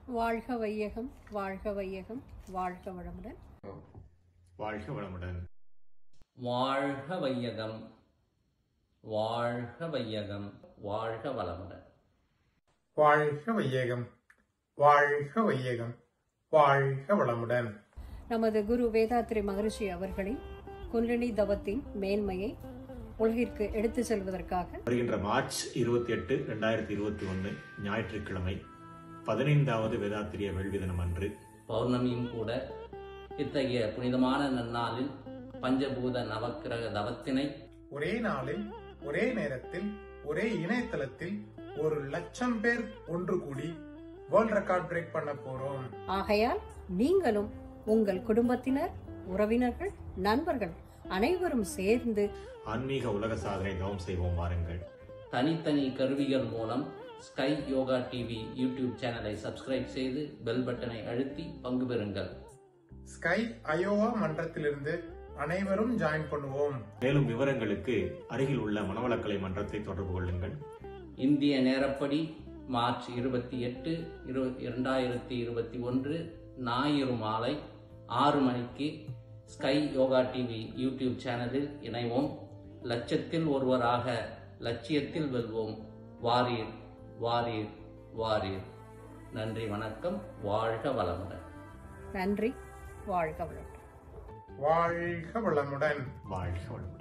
வாழ்க வையகம் வாழ்க வையகம் வாழ்க வளமுடன் வாழ்க வளமுடன் வாழ்க வையகம் வாழ்க வையகம் வாழ்க வளமுடன் வாழ்க வையகம் வாழ்க வையகம் வாழ்க வளமுடன் நமது குரு வேதாத்ரி மகரிஷி அவர்களின் குண்டலினி தவத்தின் மேன்மையை உலகிற்கு எடுத்துச் செல்வதற்காக வருகின்ற மார்ச் இருபத்தி எட்டு ரெண்டாயிரத்தி இருபத்தி ஒன்று ஞாயிற்றுக்கிழமை பதினைந்தாவது வேதாத்திரிய வேள்வி தினம் அன்று பௌர்ணமியும் கூட இத்தகைய புனிதமான நன்னாளில் பஞ்சபூத நவக்கிரக தவத்தினை ஒரே நாளில் ஒரே நேரத்தில் ஒரே இணையதளத்தில் ஒரு லட்சம் பேர் ஒன்று கூடி வேர்ல்ட் ரெக்கார்ட் பிரேக் பண்ண போறோம் ஆகையால் நீங்களும் உங்கள் குடும்பத்தினர் உறவினர்கள் நண்பர்கள் அனைவரும் சேர்ந்து ஆன்மீக உலக சாதனை தவம் செய்வோம் வாருங்கள் தனித்தனி கருவிகள் மூலம் ஸ்கை யோகா டிவி யூடியூப் சேனலை சப்ஸ்கிரைப் செய்து பெல் பட்டனை அழுத்தி பங்கு பெறுங்கள் ஸ்கை அயோவா மன்றத்திலிருந்து அனைவரும் ஜாயின் பண்ணுவோம் மேலும் விவரங்களுக்கு அருகில் உள்ள மனவளக்கலை மன்றத்தை தொடர்பு கொள்ளுங்கள் இந்திய நேரப்படி மார்ச் இருபத்தி எட்டு இரு இரண்டாயிரத்தி இருபத்தி ஒன்று ஞாயிறு மாலை ஆறு மணிக்கு ஸ்கை யோகா டிவி யூடியூப் சேனலில் இணைவோம் லட்சத்தில் ஒருவராக லட்சியத்தில் வெல்வோம் வாரீர் வாரீர் வாரீர் நன்றி வணக்கம் வாழ்க வளமுடன் நன்றி வாழ்க வளமுடன் வாழ்க வளமுடன் வாழ்க வளமுடன்